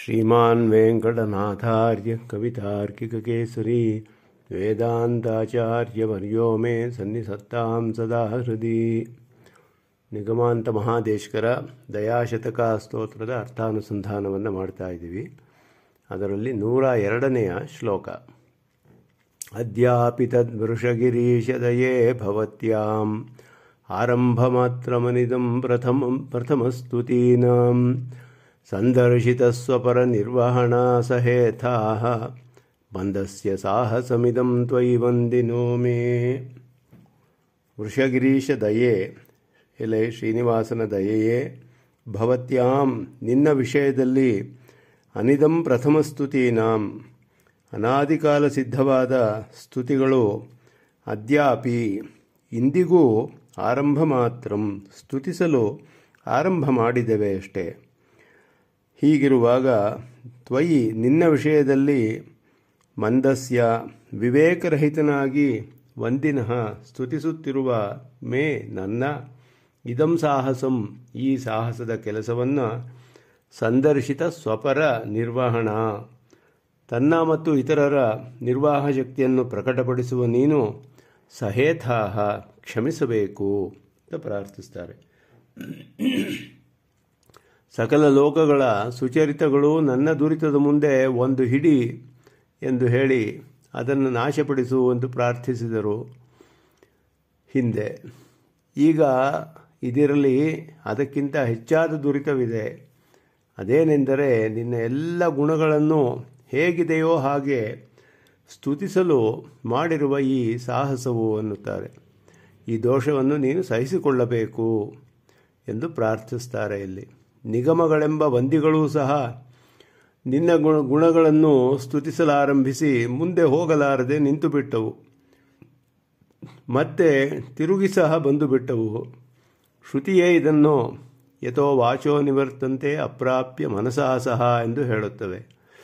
श्रीमान् वेङ्कटनाथार्य कवितार्किककेसरी ವೇದಾಂತಾಚಾರ್ಯवर्यो ಮೇ ಸನ್ನಿಸತ್ತಾಂ ಸದಾ ಹೃದಿ ನಿಗಮಾಂತ ಮಹಾದೇಶ್ಕರ ದಯಾಶತಕ ಸ್ತೋತ್ರದ ಅರ್ಥಾನುಸಂಧಾನವನ್ನು ಮಾಡ್ತಾ ಇದ್ದೀವಿ ಅದರಲ್ಲಿ ನೂರ ಎರಡನೆಯ ಶ್ಲೋಕ ಅದ್ಯಾಪಿ ತದ್ವೃಷಗಿರೀಶದಯೇ ಭವತ್ಯಾಂ ಆರಂಭಮಾತ್ರಮನಿದಂ ಪ್ರಥಮಂ ಪ್ರಥಮಸ್ತುತೀನಾಂ ಸಂದರ್ಶಿತಸ್ವಪರನಿರ್ವಹಣಾ ಸಹೇಥಾಃ ಬಂಧಸ್ಯ ಸಾಹಸಮಿದಂ ತ್ವಯಿ ವಂದಿನೋ ಮೇ ವೃಷಗಿರೀಶ ದಯೆ ಎಲೆ ಶ್ರೀನಿವಾಸನ ದಯೆಯೇ ಭವತ್ಯಾಂ ನಿನ್ನ ವಿಷಯದಲ್ಲಿ ಅನಿದಂ ಪ್ರಥಮ ಸ್ತುತೀನಾಂ ಅನಾದಿಕಾಲ ಸಿದ್ಧವಾದ ಸ್ತುತಿಗಳು ಅದ್ಯಾಪಿ ಇಂದಿಗೂ ಆರಂಭ ಮಾತ್ರ ಸ್ತುತಿಸಲು ಆರಂಭ ಮಾಡಿದ್ದೇವೆ ಅಷ್ಟೇ ಹೀಗಿರುವಾಗ ತ್ವಯಿ ನಿನ್ನ ವಿಷಯದಲ್ಲಿ ಮಂದಸ್ಯ ವಿವೇಕರಹಿತನಾಗಿ ವಂದಿನಃ ಸ್ತುತಿಸುತ್ತಿರುವ ಮೇ ನನ್ನ ಇದಂ ಸಾಹಸಂ ಈ ಸಾಹಸದ ಕೆಲಸವನ್ನು ಸಂದರ್ಶಿತ ಸ್ವಪರ ನಿರ್ವಹಣಾ ತನ್ನ ಮತ್ತು ಇತರರ ನಿರ್ವಾಹ ಶಕ್ತಿಯನ್ನು ಪ್ರಕಟಪಡಿಸುವ ನೀನು ಸಹೇಥಾಹ ಕ್ಷಮಿಸಬೇಕು ಅಂತ ಪ್ರಾರ್ಥಿಸ್ತಾರೆ ಸಕಲ ಲೋಕಗಳ ಸುಚರಿತಗಳು ನನ್ನ ದುರಿತದ ಮುಂದೆ ಒಂದು ಹಿಡಿ ಎಂದು ಹೇಳಿ ಅದನ್ನು ನಾಶಪಡಿಸು ಎಂದು ಪ್ರಾರ್ಥಿಸಿದರು ಹಿಂದೆ ಈಗ ಇದಿರಲಿ ಅದಕ್ಕಿಂತ ಹೆಚ್ಚಾದ ದುರಿತವಿದೆ ಅದೇನೆಂದರೆ ನಿನ್ನ ಎಲ್ಲ ಗುಣಗಳನ್ನು ಹೇಗಿದೆಯೋ ಹಾಗೆ ಸ್ತುತಿಸಲು ಮಾಡಿರುವ ಈ ಸಾಹಸವು ಅನ್ನುತ್ತಾರೆ ಈ ದೋಷವನ್ನು ನೀನು ಸಹಿಸಿಕೊಳ್ಳಬೇಕು ಎಂದು ಪ್ರಾರ್ಥಿಸ್ತಾರೆ ಇಲ್ಲಿ ನಿಗಮಗಳೆಂಬ ವಂದಿಗಳೂ ಸಹ ನಿನ್ನ ಗುಣ ಗುಣಗಳನ್ನು ಸ್ತುತಿಸಲಾರಂಭಿಸಿ ಮುಂದೆ ಹೋಗಲಾರದೆ ನಿಂತು ಬಿಟ್ಟವು ಮತ್ತೆ ತಿರುಗಿ ಸಹ ಬಂದು ಬಿಟ್ಟವು ಶ್ರುತಿಯೇ ಇದನ್ನು ಯಥೋ ವಾಚೋ ನಿವರ್ತಂತೆ ಅಪ್ರಾಪ್ಯ ಮನಸಾ ಸಹ ಎಂದು ಹೇಳುತ್ತವೆ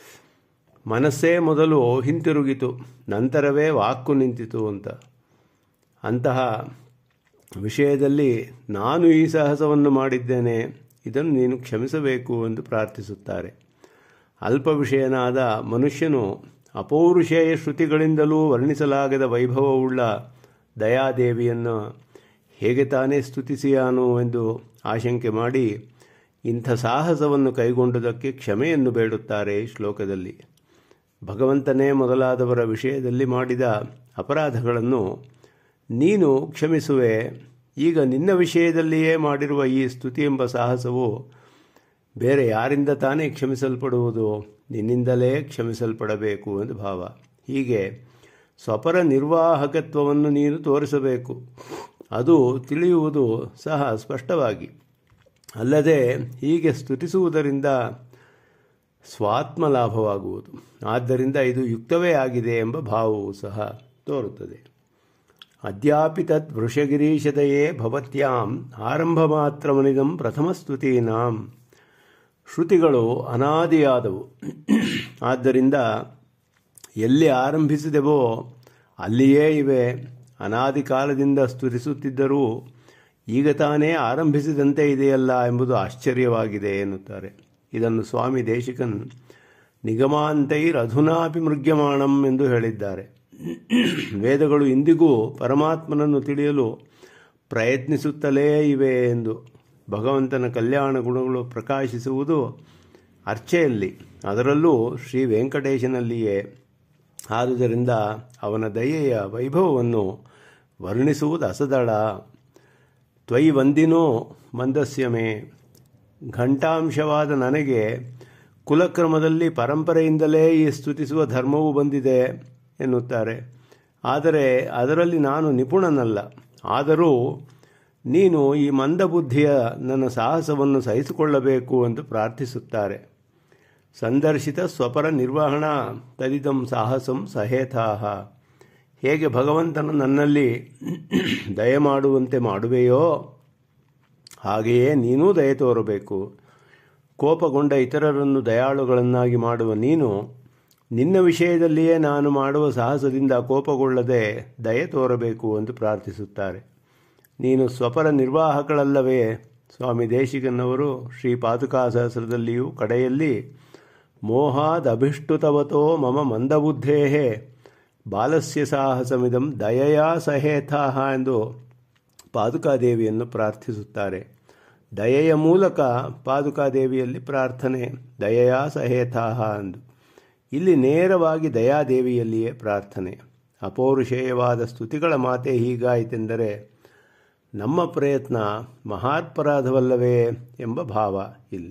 ಮನಸ್ಸೇ ಮೊದಲು ಹಿಂತಿರುಗಿತು ನಂತರವೇ ವಾಕ್ಕು ನಿಂತಿತು ಅಂತ ಅಂತಹ ವಿಷಯದಲ್ಲಿ ನಾನು ಈ ಸಾಹಸವನ್ನು ಮಾಡಿದ್ದೇನೆ ಇದನ್ನು ನೀನು ಕ್ಷಮಿಸಬೇಕು ಎಂದು ಪ್ರಾರ್ಥಿಸುತ್ತಾರೆ ಅಲ್ಪ ವಿಷಯನಾದ ಮನುಷ್ಯನು ಅಪೌರುಷೇಯ ಶ್ರುತಿಗಳಿಂದಲೂ ವರ್ಣಿಸಲಾಗದ ವೈಭವವುಳ್ಳ ದಯಾದೇವಿಯನ್ನು ಹೇಗೆ ತಾನೇ ಸ್ತುತಿಸಿಯಾನು ಎಂದು ಆಶಂಕೆ ಮಾಡಿ ಇಂಥ ಸಾಹಸವನ್ನು ಕೈಗೊಂಡುದಕ್ಕೆ ಕ್ಷಮೆಯನ್ನು ಬೇಡುತ್ತಾರೆ ಈ ಶ್ಲೋಕದಲ್ಲಿ ಭಗವಂತನೇ ಮೊದಲಾದವರ ವಿಷಯದಲ್ಲಿ ಮಾಡಿದ ಅಪರಾಧಗಳನ್ನು ನೀನು ಕ್ಷಮಿಸುವೆ ಈಗ ನಿನ್ನ ವಿಷಯದಲ್ಲಿಯೇ ಮಾಡಿರುವ ಈ ಸ್ತುತಿ ಎಂಬ ಸಾಹಸವು ಬೇರೆ ಯಾರಿಂದ ತಾನೇ ಕ್ಷಮಿಸಲ್ಪಡುವುದು ನಿನ್ನಿಂದಲೇ ಕ್ಷಮಿಸಲ್ಪಡಬೇಕು ಎಂದು ಭಾವ ಹೀಗೆ ಸ್ವಪರ ನಿರ್ವಾಹಕತ್ವವನ್ನು ನೀನು ತೋರಿಸಬೇಕು ಅದು ತಿಳಿಯುವುದು ಸಹ ಸ್ಪಷ್ಟವಾಗಿ ಅಲ್ಲದೆ ಹೀಗೆ ಸ್ತುತಿಸುವುದರಿಂದ ಸ್ವಾತ್ಮ ಲಾಭವಾಗುವುದು ಆದ್ದರಿಂದ ಇದು ಯುಕ್ತವೇ ಆಗಿದೆ ಎಂಬ ಭಾವವು ಸಹ ತೋರುತ್ತದೆ ಅದ್ಯಾಪಿ ತತ್ ವೃಷಗಿರೀಶದಯೇ ಭವತ್ಯಾಂ ಆರಂಭ ಮಾತ್ರಮನಿದಂ ಪ್ರಥಮ ಸ್ತುತೀನಾಂ ಶ್ರುತಿಗಳು ಅನಾದಿಯಾದವು ಆದ್ದರಿಂದ ಎಲ್ಲಿ ಆರಂಭಿಸಿದೆವೋ ಅಲ್ಲಿಯೇ ಇವೆ ಅನಾದಿ ಕಾಲದಿಂದ ಸ್ತುತಿಸುತ್ತಿದ್ದರೂ ಈಗ ತಾನೇ ಆರಂಭಿಸಿದಂತೆ ಇದೆಯಲ್ಲ ಎಂಬುದು ಆಶ್ಚರ್ಯವಾಗಿದೆ ಎನ್ನುತ್ತಾರೆ ಇದನ್ನು ಸ್ವಾಮಿ ದೇಶಿಕನ್ ನಿಗಮಾಂತೈರಧುನಾಪಿ ಮೃಗ್ಯಮಾಣಂ ಎಂದು ಹೇಳಿದ್ದಾರೆ ವೇದಗಳು ಇಂದಿಗೂ ಪರಮಾತ್ಮನನ್ನು ತಿಳಿಯಲು ಪ್ರಯತ್ನಿಸುತ್ತಲೇ ಇವೆ ಎಂದು ಭಗವಂತನ ಕಲ್ಯಾಣ ಗುಣಗಳು ಪ್ರಕಾಶಿಸುವುದು ಅರ್ಚೆಯಲ್ಲಿ ಅದರಲ್ಲೂ ಶ್ರೀ ವೆಂಕಟೇಶನಲ್ಲಿಯೇ ಆದುದರಿಂದ ಅವನ ದಯೆಯ ವೈಭವವನ್ನು ವರ್ಣಿಸುವುದು ಅಸದಳ ತ್ವಯಿ ವಂದಿನೋ ಮಂದಸ್ಯಮೇ ಘಂಟಾಂಶವಾದ ನನಗೆ ಕುಲಕ್ರಮದಲ್ಲಿ ಪರಂಪರೆಯಿಂದಲೇ ಈ ಸ್ತುತಿಸುವ ಧರ್ಮವು ಬಂದಿದೆ ಎನ್ನುತ್ತಾರೆ ಆದರೆ ಅದರಲ್ಲಿ ನಾನು ನಿಪುಣನಲ್ಲ ಆದರೂ ನೀನು ಈ ಮಂದಬುದ್ಧಿಯ ನನ್ನ ಸಾಹಸವನ್ನು ಸಹಿಸಿಕೊಳ್ಳಬೇಕು ಎಂದು ಪ್ರಾರ್ಥಿಸುತ್ತಾರೆ ಸಂದರ್ಶಿತ ಸ್ವಪರ ನಿರ್ವಹಣಾ ತದಿದಂ ಸಾಹಸಂ ಸಹೇಥಾಹ ಹೇಗೆ ಭಗವಂತನು ನನ್ನಲ್ಲಿ ದಯಮಾಡುವಂತೆ ಮಾಡುವೆಯೋ ಹಾಗೆಯೇ ನೀನೂ ದಯ ತೋರಬೇಕು ಕೋಪಗೊಂಡ ಇತರರನ್ನು ದಯಾಳುಗಳನ್ನಾಗಿ ಮಾಡುವ ನೀನು ನಿನ್ನ ವಿಷಯದಲ್ಲಿಯೇ ನಾನು ಮಾಡುವ ಸಾಹಸದಿಂದ ಕೋಪಗೊಳ್ಳದೆ ದಯೆ ತೋರಬೇಕು ಎಂದು ಪ್ರಾರ್ಥಿಸುತ್ತಾರೆ ನೀನು ಸ್ವಪರ ನಿರ್ವಾಹಕಳಲ್ಲವೇ ಸ್ವಾಮಿ ದೇಶಿಕನ್ನವರು ಶ್ರೀ ಪಾದುಕಾ ಸಹಸ್ರದಲ್ಲಿಯೂ ಕಡೆಯಲ್ಲಿ ಮೋಹಾದಭಿಷ್ಟುತವತೋ ಮಮ ಮಂದಬುದ್ಧೇ ಬಾಲಸ್ಯ ಸಾಹಸಮಿದಂ ದಯೆಯ ಸಹೇತಾಹ ಎಂದು ಪಾದುಕಾದೇವಿಯನ್ನು ಪ್ರಾರ್ಥಿಸುತ್ತಾರೆ ದಯೆಯ ಮೂಲಕ ಪಾದುಕಾದೇವಿಯಲ್ಲಿ ಪ್ರಾರ್ಥನೆ ದಯೆಯ ಸಹೇತಾಹ ಎಂದು ಇಲ್ಲಿ ನೇರವಾಗಿ ದಯಾದೇವಿಯಲ್ಲಿಯೇ ಪ್ರಾರ್ಥನೆ ಅಪೌರುಷೇಯವಾದ ಸ್ತುತಿಗಳ ಮಾತೆ ಹೀಗಾಯಿತೆಂದರೆ ನಮ್ಮ ಪ್ರಯತ್ನ ಮಹಾತ್ಪರಾಧವಲ್ಲವೇ ಎಂಬ ಭಾವ ಇಲ್ಲಿ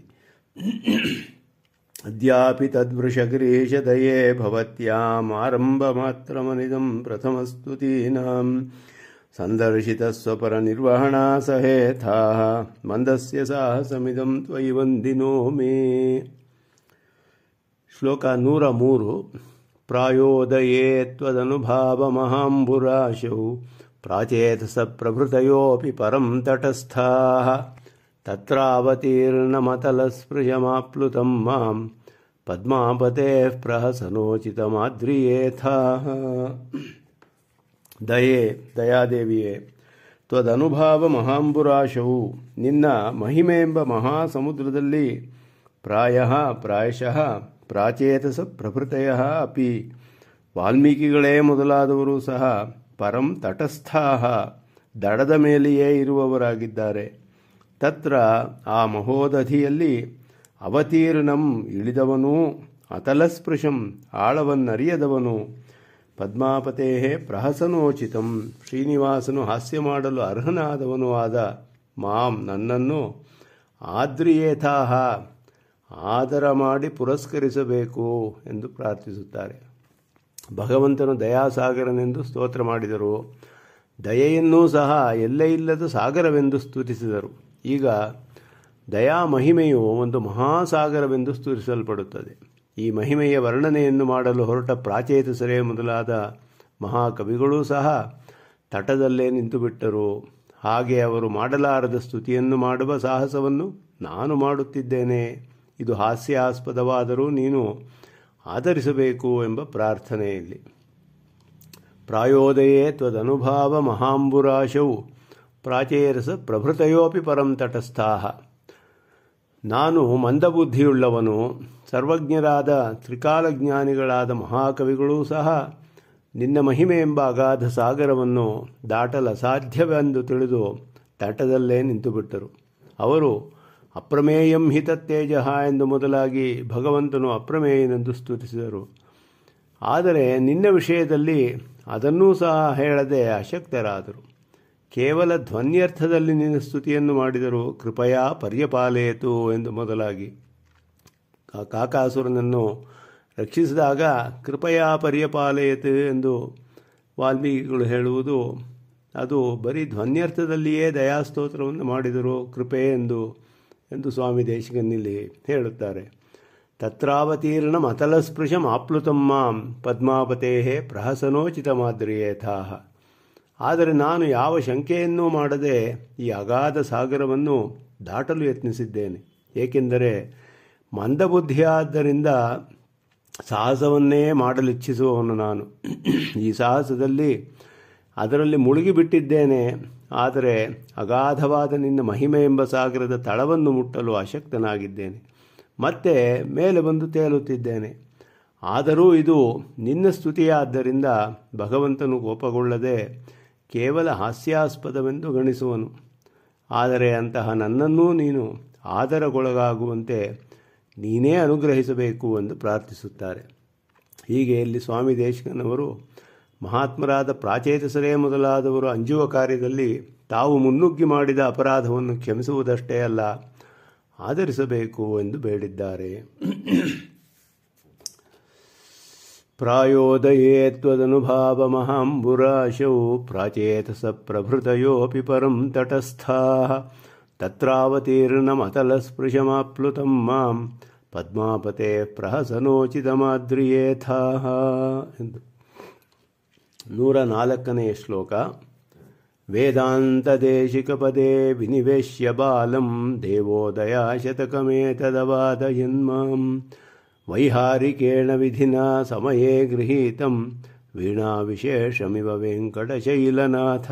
ಅದ್ಯಾಪಿ ತದ್ವೃಷಗಿರೀಶದಯೇ ಭವತ್ಯಾಮಾರಂಭಮಾತ್ರಮನಿದಂ ಪ್ರಥಮಸ್ತುತೀನಾಂ ಸಂದರ್ಶಿತಸ್ವಪರನಿರ್ವಹಣಾ ಸಹೇಥಾ ಮಂದಸ್ಯ ಸಾಹಸಮಿದಂ ತ್ವಯಿ ವಂದಿನೋ ಮೇ ಶ್ಲೋಕ ನೂರ ಮೂರು ಪ್ರಾಯೋದಯೇ ತ್ವದನುಭಾವಮಹಾಂಬುರಾಶೌ ಪ್ರಾಚೇತಸ ಪ್ರಭೃತಯೋಪಿ ಪರಂ ತಟಸ್ಥಾಃ ತತ್ರಾವತೀರ್ಣಮತಲಸ್ಪೃಶಮಾಪ್ಲುತಂ ಮಾಂ ಪದ್ಮಾಪತೇಃ ಪ್ರಹಸನೋಚಿತಮಾದ್ರಿಯೇಥಾಃ ದಯೆ ದಯಾದೇವಿಯೇ ತ್ವದನುಭಾವ ಮಹಾಂಬುರಾಶವು ನಿನ್ನ ಮಹಿಮೆ ಎಂಬ ಮಹಾಸಮುದ್ರದಲ್ಲಿ ಪ್ರಾಯ ಪ್ರಾಯಶಃ ಪ್ರಾಚೇತಸ ಪ್ರಭೃತಯ ಅಪಿ ವಾಲ್ಮೀಕಿಗಳೇ ಮೊದಲಾದವರು ಸಹ ಪರಂ ತಟಸ್ಥಾಹ ದಡದ ಮೇಲೆಯೇ ಇರುವವರಾಗಿದ್ದಾರೆ ತತ್ರ ಆ ಮಹೋದಧಿಯಲ್ಲಿ ಅವತೀರ್ಣಂ ಇಳಿದವನೂ ಅತಲಸ್ಪೃಶಂ ಆಳವನ್ನರಿಯದವನು ಪದ್ಮಾಪತೇ ಪ್ರಹಸನೋಚಿತಂ ಶ್ರೀನಿವಾಸನು ಹಾಸ್ಯ ಮಾಡಲು ಅರ್ಹನಾದವನೂ ಆದ ಮಾಂ ನನ್ನನ್ನು ಆದ್ರಿಯೇಥಾಹ ಆದರ ಮಾಡಿ ಪುರಸ್ಕರಿಸಬೇಕು ಎಂದು ಪ್ರಾರ್ಥಿಸುತ್ತಾರೆ ಭಗವಂತನು ದಯಾಸಾಗರನೆಂದು ಸ್ತೋತ್ರ ಮಾಡಿದರು ದಯೆಯನ್ನೂ ಸಹ ಎಲ್ಲೇ ಇಲ್ಲದ ಸಾಗರವೆಂದು ಸ್ತುತಿಸಿದರು ಈಗ ದಯಾ ಮಹಿಮೆಯು ಒಂದು ಮಹಾಸಾಗರವೆಂದು ಸ್ತುತಿಸಲ್ಪಡುತ್ತದೆ ಈ ಮಹಿಮೆಯ ವರ್ಣನೆಯನ್ನು ಮಾಡಲು ಹೊರಟ ಪ್ರಾಚೇತಸರೇ ಮೊದಲಾದ ಮಹಾಕವಿಗಳೂ ಸಹ ತಟದಲ್ಲೇ ನಿಂತುಬಿಟ್ಟರು ಹಾಗೆ ಅವರು ಮಾಡಲಾರದ ಸ್ತುತಿಯನ್ನು ಮಾಡುವ ಸಾಹಸವನ್ನು ನಾನು ಮಾಡುತ್ತಿದ್ದೇನೆ ಇದು ಹಾಸ್ಯಾಸ್ಪದವಾದರೂ ನೀನು ಆಧರಿಸಬೇಕು ಎಂಬ ಪ್ರಾರ್ಥನೆಯಲ್ಲಿ ಪ್ರಾಯೋದಯೇ ತ್ವದನುಭಾವ ಮಹಾಂಬುರಾಶವು ಪ್ರಾಚೇರಸ ಪ್ರಭೃತಯೋಪಿ ಪರಂ ತಟಸ್ಥಾಹ ನಾನು ಮಂದಬುದ್ಧಿಯುಳ್ಳವನು ಸರ್ವಜ್ಞರಾದ ತ್ರಿಕಾಲಜ್ಞಾನಿಗಳಾದ ಮಹಾಕವಿಗಳೂ ಸಹ ನಿನ್ನ ಮಹಿಮೆ ಎಂಬ ಅಗಾಧ ಸಾಗರವನ್ನು ದಾಟಲು ಅಸಾಧ್ಯವೆಂದು ತಿಳಿದು ತಟದಲ್ಲೇ ನಿಂತುಬಿಟ್ಟರು ಅವರು ಅಪ್ರಮೇಯಂ ಹಿತತ್ತೇಜ ಎಂದು ಮೊದಲಾಗಿ ಭಗವಂತನು ಅಪ್ರಮೇಯನೆಂದು ಸ್ತುತಿಸಿದರು ಆದರೆ ನಿನ್ನ ವಿಷಯದಲ್ಲಿ ಅದನ್ನೂ ಸಹ ಹೇಳದೆ ಅಶಕ್ತರಾದರು ಕೇವಲ ಧ್ವನ್ಯರ್ಥದಲ್ಲಿ ನಿನ್ನ ಸ್ತುತಿಯನ್ನು ಮಾಡಿದರು ಕೃಪಯಾ ಪರ್ಯಪಾಲೆಯಿತು ಎಂದು ಮೊದಲಾಗಿ ಕಾಕಾಸುರನನ್ನು ರಕ್ಷಿಸಿದಾಗ ಕೃಪಯಾ ಪರ್ಯಪಾಲಯತು ಎಂದು ವಾಲ್ಮೀಕಿಗಳು ಹೇಳುವುದು ಅದು ಬರೀ ಧ್ವನ್ಯರ್ಥದಲ್ಲಿಯೇ ದಯಾಸ್ತೋತ್ರವನ್ನು ಮಾಡಿದರು ಕೃಪೆ ಎಂದು ಎಂದು ಸ್ವಾಮಿ ದೇಶಿಕನ್ನಿಲ್ಲಿ ಹೇಳುತ್ತಾರೆ ತತ್ರಾವತೀರ್ಣ ಮತಲಸ್ಪೃಶಂ ಆಪ್ಲುತಂ ಮಾಂ ಪದ್ಮಾಪತೇ ಪ್ರಹಸನೋಚಿತ ಮಾದ್ರಿಯೇಥಾಹ ಆದರೆ ನಾನು ಯಾವ ಶಂಕೆಯನ್ನೂ ಮಾಡದೆ ಈ ಅಗಾಧ ಸಾಗರವನ್ನು ದಾಟಲು ಯತ್ನಿಸಿದ್ದೇನೆ ಏಕೆಂದರೆ ಮಂದಬುದ್ಧಿಯಾದ್ದರಿಂದ ಸಾಹಸವನ್ನೇ ಮಾಡಲಿಚ್ಛಿಸುವವನು ನಾನು ಈ ಸಾಹಸದಲ್ಲಿ ಅದರಲ್ಲಿ ಮುಳುಗಿಬಿಟ್ಟಿದ್ದೇನೆ ಆದರೆ ಅಗಾಧವಾದ ನಿನ್ನ ಮಹಿಮೆ ಎಂಬ ಸಾಗರದ ತಳವನ್ನು ಮುಟ್ಟಲು ಅಶಕ್ತನಾಗಿದ್ದೇನೆ ಮತ್ತೆ ಮೇಲೆ ಬಂದು ತೇಲುತ್ತಿದ್ದೇನೆ ಆದರೂ ಇದು ನಿನ್ನ ಸ್ತುತಿಯಾದ್ದರಿಂದ ಭಗವಂತನು ಕೋಪಗೊಳ್ಳದೆ ಕೇವಲ ಹಾಸ್ಯಾಸ್ಪದವೆಂದು ಗಣಿಸುವನು ಆದರೆ ಅಂತಹ ನನ್ನನ್ನೂ ನೀನು ಆದರಗೊಳಗಾಗುವಂತೆ ನೀನೇ ಅನುಗ್ರಹಿಸಬೇಕು ಎಂದು ಪ್ರಾರ್ಥಿಸುತ್ತಾರೆ ಹೀಗೆ ಇಲ್ಲಿ ಸ್ವಾಮಿ ದೇಶಕನವರು ಮಹಾತ್ಮರಾದ ಪ್ರಾಚೇತಸರೇ ಮೊದಲಾದವರು ಅಂಜುವ ಕಾರ್ಯದಲ್ಲಿ ತಾವು ಮುನ್ನುಗ್ಗಿ ಮಾಡಿದ ಅಪರಾಧವನ್ನು ಕ್ಷಮಿಸುವುದಷ್ಟೇ ಅಲ್ಲ ಆಧರಿಸಬೇಕು ಎಂದು ಬೇಡಿದ್ದಾರೆ ಪ್ರಾಯೋದಯೇ ತ್ವದನುಭಾವಮಹಾಂಬುರಾಶೌ ಪ್ರಾಚೇತಸ ಪ್ರಭೃತಯೋಪಿ ಪರಂ ತಟಸ್ಥಾಃ ತತ್ರಾವತೀರ್ಣಮತಲಸ್ಪೃಶಮಾಪ್ಲುತಂ ಮಾಂ ಪದ್ಮಾಪತೆ ಪ್ರಹಸನೋಚಿತಮಾದ್ರಿಯೇಥಾಃ ಎಂದು ನೂರ ನಾಲ್ಕನೆಯ ಶ್ಲೋಕ ವೇದಾಂತದೇಶಿಕಪದೇ ವಿನಿವೇಶ್ಯ ಬಾಲಂ ದೇವೋದಯ ಶತಕಮೇತದವಾದಯನ್ಮಾಂ ವೈಹಾರಿಕೇಣ ವಿಧಿನಾ ಸಮಯೇ ಗೃಹೀತಂ ವೀಣಾ ವಿಶೇಷಮಿವ ವೆಂಕಟಶೈಲನಾಥ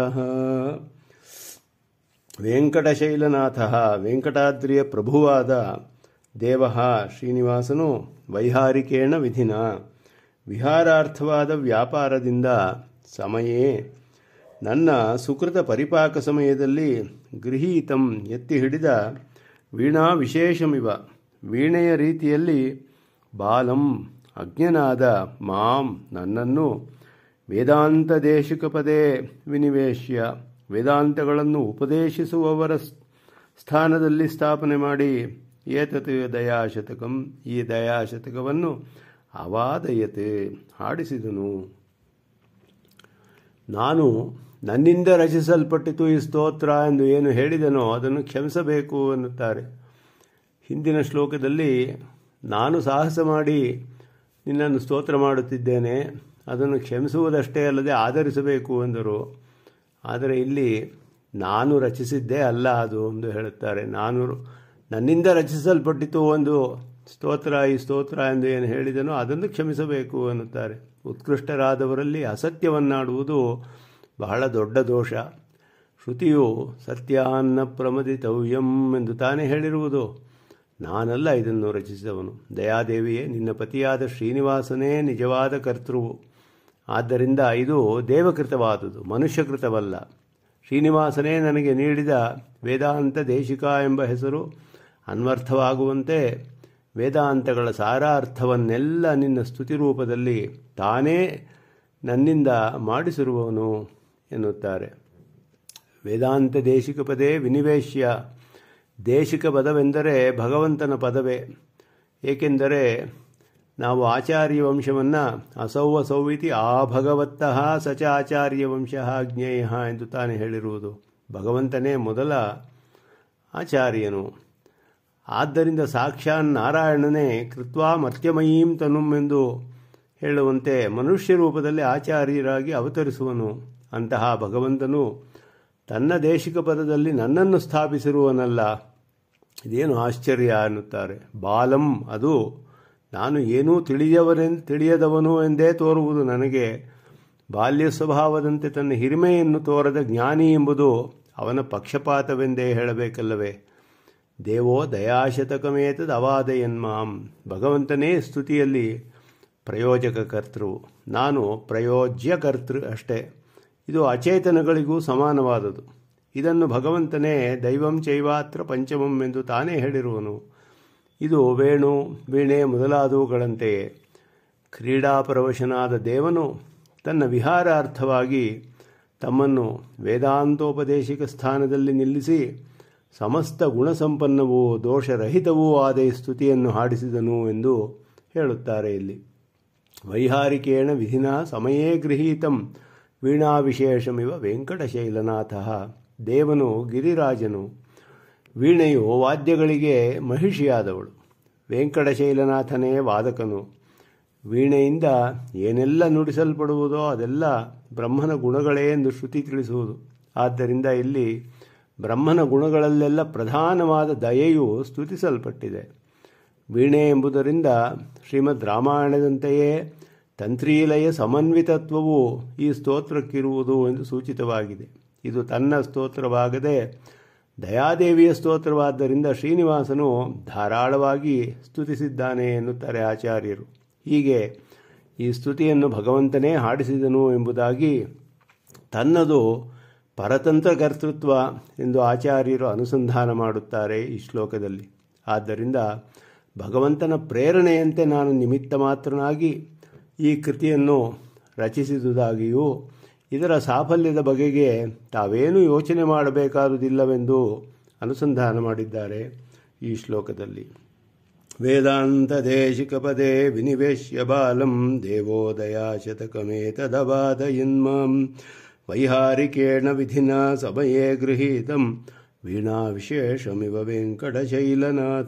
ವೆಂಕಟಶೈಲನಾಥ ವೆಂಕಟಾದ್ರಿಯ ಪ್ರಭುವಾದ ದೇವ ಶ್ರೀನಿವಾಸನು ವೈಹಾರಿಕೇಣ ವಿಧಿನ ವಿಹಾರಾರ್ಥವಾದ ವ್ಯಾಪಾರದಿಂದ ಸಮಯೇ ನನ್ನ ಸುಕೃತ ಪರಿಪಾಕ ಸಮಯದಲ್ಲಿ ಗೃಹೀತಂ ಎತ್ತಿ ಹಿಡಿದ ವೀಣಾ ವಿಶೇಷಮಿವ ವೀಣೆಯ ರೀತಿಯಲ್ಲಿ ಬಾಲಂ ಅಜ್ಞನಾದ ಮಾಂ ನನ್ನನ್ನು ವೇದಾಂತ ದೇಶಿಕ ಪದೇ ವಿನಿವೇಶ್ಯ ವೇದಾಂತಗಳನ್ನು ಉಪದೇಶಿಸುವವರ ಸ್ಥಾನದಲ್ಲಿ ಸ್ಥಾಪನೆ ಮಾಡಿ ಏತತ್ ದಯಾಶತಕಂ ಈ ದಯಾಶತಕವನ್ನು ಅವಾದಯತೆ ಹಾಡಿಸಿದನು ನಾನು ನನ್ನಿಂದ ರಚಿಸಲ್ಪಟ್ಟಿತು ಈ ಸ್ತೋತ್ರ ಎಂದು ಏನು ಹೇಳಿದನೋ ಅದನ್ನು ಕ್ಷಮಿಸಬೇಕು ಎನ್ನುತ್ತಾರೆ ಹಿಂದಿನ ಶ್ಲೋಕದಲ್ಲಿ ನಾನು ಸಾಹಸ ಮಾಡಿ ನಿನ್ನನ್ನು ಸ್ತೋತ್ರ ಮಾಡುತ್ತಿದ್ದೇನೆ ಅದನ್ನು ಕ್ಷಮಿಸುವುದಷ್ಟೇ ಅಲ್ಲದೆ ಆಧರಿಸಬೇಕು ಎಂದರು ಆದರೆ ಇಲ್ಲಿ ನಾನು ರಚಿಸಿದ್ದೇ ಅಲ್ಲ ಅದು ಎಂದು ಹೇಳುತ್ತಾರೆ ನಾನು ನನ್ನಿಂದ ರಚಿಸಲ್ಪಟ್ಟಿತು ಒಂದು ಸ್ತೋತ್ರ ಈ ಸ್ತೋತ್ರ ಎಂದು ಏನು ಹೇಳಿದನೋ ಅದನ್ನು ಕ್ಷಮಿಸಬೇಕು ಎನ್ನುತ್ತಾರೆ ಉತ್ಕೃಷ್ಟರಾದವರಲ್ಲಿ ಅಸತ್ಯವನ್ನಾಡುವುದು ಬಹಳ ದೊಡ್ಡ ದೋಷ ಶ್ರುತಿಯು ಸತ್ಯಾನ್ನ ಪ್ರಮದಿತವ್ಯಂ ಎಂದು ತಾನೇ ಹೇಳಿರುವುದು ನಾನಲ್ಲ ಇದನ್ನು ರಚಿಸಿದವನು ದಯಾದೇವಿಯೇ ನಿನ್ನ ಪತಿಯಾದ ಶ್ರೀನಿವಾಸನೇ ನಿಜವಾದ ಕರ್ತೃವು ಆದ್ದರಿಂದ ಇದು ದೇವಕೃತವಾದುದು ಮನುಷ್ಯಕೃತವಲ್ಲ ಶ್ರೀನಿವಾಸನೇ ನನಗೆ ನೀಡಿದ ವೇದಾಂತ ದೇಶಿಕ ಎಂಬ ಹೆಸರು ಅನ್ವರ್ಥವಾಗುವಂತೆ ವೇದಾಂತಗಳ ಸಾರಾರ್ಥವನ್ನೆಲ್ಲ ನಿನ್ನ ಸ್ತುತಿ ರೂಪದಲ್ಲಿ ತಾನೇ ನನ್ನಿಂದ ಮಾಡಿಸಿರುವವನು ಎನ್ನುತ್ತಾರೆ ವೇದಾಂತ ದೇಶಿಕ ಪದೇ ವಿನಿವೇಶ್ಯ ದೇಶಿಕ ಪದವೆಂದರೆ ಭಗವಂತನ ಪದವೇ ಏಕೆಂದರೆ ನಾವು ಆಚಾರ್ಯ ವಂಶವನ್ನು ಅಸೌ ಅಸೌವಿತಿ ಆ ಭಗವತ್ತಃ ಸಚ ಆಚಾರ್ಯ ವಂಶ ಜ್ಞೇಯ ಎಂದು ತಾನೇ ಹೇಳಿರುವುದು ಭಗವಂತನೇ ಮೊದಲ ಆಚಾರ್ಯನು ಆದ್ದರಿಂದ ಸಾಕ್ಷಾತ್ ನಾರಾಯಣನೇ ಕೃತ್ವಾ ಮರ್ತ್ಯಮಯೀಂ ತನುಂ ಎಂದು ಹೇಳುವಂತೆ ಮನುಷ್ಯ ರೂಪದಲ್ಲಿ ಆಚಾರ್ಯರಾಗಿ ಅವತರಿಸುವನು ಅಂತಹ ಭಗವಂತನು ತನ್ನ ದೇಶಿಕ ಪದದಲ್ಲಿ ನನ್ನನ್ನು ಸ್ಥಾಪಿಸಿರುವನಲ್ಲ ಇದೇನು ಆಶ್ಚರ್ಯ ಅನ್ನುತ್ತಾರೆ ಬಾಲಂ ಅದು ನಾನು ಏನೂ ತಿಳಿಯವನೆಂದು ತಿಳಿಯದವನು ಎಂದೇ ತೋರುವುದು ನನಗೆ ಬಾಲ್ಯ ಸ್ವಭಾವದಂತೆ ತನ್ನ ಹಿರಿಮೆಯನ್ನು ತೋರದ ಜ್ಞಾನಿ ಎಂಬುದು ಅವನ ಪಕ್ಷಪಾತವೆಂದೇ ಹೇಳಬೇಕಲ್ಲವೇ ದೇವೋ ದಯಾಶತಕಮೇತದ ಅವಾದಯನ್ಮಾಂ ಭಗವಂತನೇ ಸ್ತುತಿಯಲ್ಲಿ ಪ್ರಯೋಜಕ ಕರ್ತೃ ನಾನು ಪ್ರಯೋಜ್ಯ ಕರ್ತೃ ಅಷ್ಟೇ ಇದು ಅಚೇತನಗಳಿಗೂ ಸಮಾನವಾದುದು ಇದನ್ನು ಭಗವಂತನೇ ದೈವಂ ಚೈವಾತ್ರ ಪಂಚಮಂ ಎಂದು ತಾನೇ ಹೇಳಿರುವನು ಇದು ವೇಣು ವೀಣೆ ಮೊದಲಾದವುಗಳಂತೆಯೇ ಕ್ರೀಡಾಪರವಶನಾದ ದೇವನು ತನ್ನ ವಿಹಾರಾರ್ಥವಾಗಿ ತಮ್ಮನ್ನು ವೇದಾಂತೋಪದೇಶಿಕ ಸ್ಥಾನದಲ್ಲಿ ನಿಲ್ಲಿಸಿ ಸಮಸ್ತ ಗುಣಸಂಪನ್ನವೂ ದೋಷರಹಿತವೂ ಆದ ಈ ಸ್ತುತಿಯನ್ನು ಹಾಡಿಸಿದನು ಎಂದು ಹೇಳುತ್ತಾರೆ ಇಲ್ಲಿ ವೈಹಾರಿಕೇಣ ವಿಧಿನ ಸಮಯೇ ಗೃಹೀತಂ ವೀಣಾವಿಶೇಷಮಿವ ವೆಂಕಟಶೈಲನಾಥ ದೇವನು ಗಿರಿರಾಜನು ವೀಣೆಯು ವಾದ್ಯಗಳಿಗೆ ಮಹಿಷಿಯಾದವಳು ವೆಂಕಟಶೈಲನಾಥನೇ ವಾದಕನು ವೀಣೆಯಿಂದ ಏನೆಲ್ಲ ನುಡಿಸಲ್ಪಡುವುದೋ ಅದೆಲ್ಲ ಬ್ರಹ್ಮನ ಗುಣಗಳೇ ಎಂದು ಶ್ರುತಿ ತಿಳಿಸುವುದು ಆದ್ದರಿಂದ ಇಲ್ಲಿ ಬ್ರಹ್ಮನ ಗುಣಗಳಲ್ಲೆಲ್ಲ ಪ್ರಧಾನವಾದ ದಯೆಯು ಸ್ತುತಿಸಲ್ಪಟ್ಟಿದೆ ವೀಣೆ ಎಂಬುದರಿಂದ ಶ್ರೀಮದ್ ರಾಮಾಯಣದಂತೆಯೇ ತಂತ್ರೀಲಯ ಸಮನ್ವಿತತ್ವವು ಈ ಸ್ತೋತ್ರಕ್ಕಿರುವುದು ಎಂದು ಸೂಚಿತವಾಗಿದೆ ಇದು ತನ್ನ ಸ್ತೋತ್ರವಾಗದೆ ದಯಾದೇವಿಯ ಸ್ತೋತ್ರವಾದ್ದರಿಂದ ಶ್ರೀನಿವಾಸನು ಧಾರಾಳವಾಗಿ ಸ್ತುತಿಸಿದ್ದಾನೆ ಎನ್ನುತ್ತಾರೆ ಆಚಾರ್ಯರು ಹೀಗೆ ಈ ಸ್ತುತಿಯನ್ನು ಭಗವಂತನೇ ಹಾಡಿಸಿದನು ಎಂಬುದಾಗಿ ತನ್ನದು ಪರತಂತ್ರ ಕರ್ತೃತ್ವ ಎಂದು ಆಚಾರ್ಯರು ಅನುಸಂಧಾನ ಮಾಡುತ್ತಾರೆ ಈ ಶ್ಲೋಕದಲ್ಲಿ ಆದ್ದರಿಂದ ಭಗವಂತನ ಪ್ರೇರಣೆಯಂತೆ ನಾನು ನಿಮಿತ್ತ ಮಾತ್ರನಾಗಿ ಈ ಕೃತಿಯನ್ನು ರಚಿಸಿದುದಾಗಿಯೂ ಇದರ ಸಾಫಲ್ಯದ ಬಗೆಗೆ ತಾವೇನು ಯೋಚನೆ ಮಾಡಬೇಕಾದುದಿಲ್ಲವೆಂದು ಅನುಸಂಧಾನ ಮಾಡಿದ್ದಾರೆ ಈ ಶ್ಲೋಕದಲ್ಲಿ ವೇದಾಂತ ದೇಶಿಕ ಪದೇ ವಿನಿವೇಶ್ಯ ಬಾಲಂ ದೇವೋದಯಾ ಶತಕಮೇತದವಾದಯನ್ಮಾಂ ವೈಹಾರಿಕೇಣ ವಿಧಿನ ಸಮಯೇ ಗೃಹೀತಂ ವೀಣಾ ವಿಶೇಷಮಿವ ವೆಂಕಟಶೈಲನಾಥ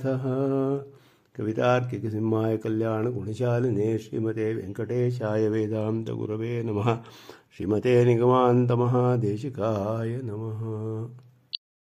ಕವಿತಾರ್ಕಿಕ ಸಿಂಹಾಯ ಕಲ್ಯಾಣ ಗುಣಶಾಲಿನೇ ಶ್ರೀಮತೆ ವೆಂಕಟೇಶಾಯ ವೇದಾಂತ ಗುರವೇ ನಮಃ ಶ್ರೀಮತೆ ನಿಗಮಾಂತ ಮಹಾದೇಶಿಕಾಯ ನಮಃ